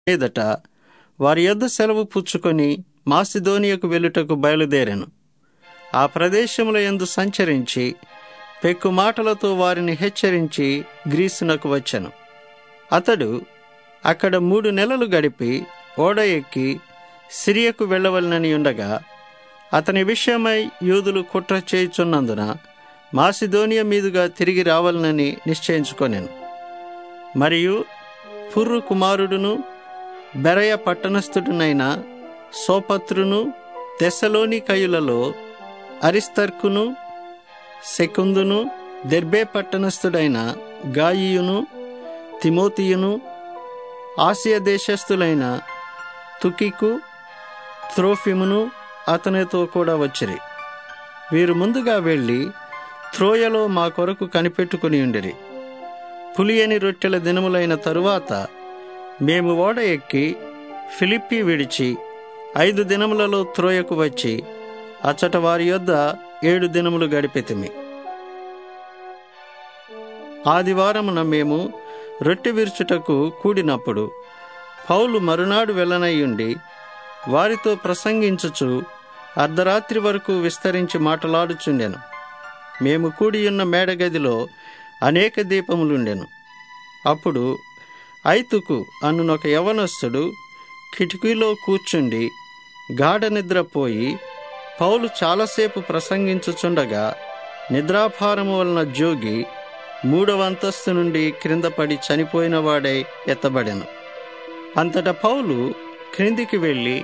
మీదట వారి యొద్ద సెలవు పుచ్చుకొని మాసిదోనియకు వెళ్ళుటకు బయలుదేరాను ఆ ప్రదేశముల యందు సంచరించి పెక్కు మాటలతో వారిని హెచ్చరించి గ్రీసునకు వచ్చాను అతడు అక్కడ మూడు నెలలు గడిపి ఓడ ఎక్కి సిరియకు వెళ్ళవలనని ఉండగా అతని విషయమై యూదులు కుట్ర చేయుచున్నందున మాసిదోనియా మీదుగా తిరిగి రావాలనని నిశ్చయించుకొనెను మరియు పుర్రు కుమారుడును బెరయ పట్టణస్థుడునైన సోపత్రును తెస్సలోని కయులలో అరిస్తర్కును శకుందును దెర్బే పట్టణస్థుడైన గాయియును తిమోతియును ఆసియా దేశస్థులైన తుకికు త్రోఫిమును అతనితో కూడా వచ్చిరి వీరు ముందుగా వెళ్ళి త్రోయలో మా కొరకు కనిపెట్టుకుని ఉండిరి పులియని రొట్టెల దినములైన తరువాత మేము ఓడ ఎక్కి ఫిలిప్పి విడిచి ఐదు దినములలో త్రోయకు వచ్చి అచ్చట వారి యొద్ద ఏడు దినములు గడిపితిమి ఆదివారమున మేము రొట్టె విరుచుటకు కూడినప్పుడు పౌలు మరునాడు వెళ్ళనయ్యుండి వారితో ప్రసంగించుచు అర్ధరాత్రి వరకు విస్తరించి మాటలాడుచుండెను మేము కూడియున్న మేడగదిలో అనేక దీపములుండెను అప్పుడు ఐతుకు అన్నునొక యవనస్తుడు కిటికీలో కూర్చుండి గాఢ నిద్రపోయి పౌలు చాలాసేపు ప్రసంగించుచుండగా నిద్రాభారము వలన జోగి మూడవ అంతస్తు నుండి క్రింద పడి చనిపోయిన వాడై ఎత్తబడెను అంతటా పౌలు క్రిందికి వెళ్ళి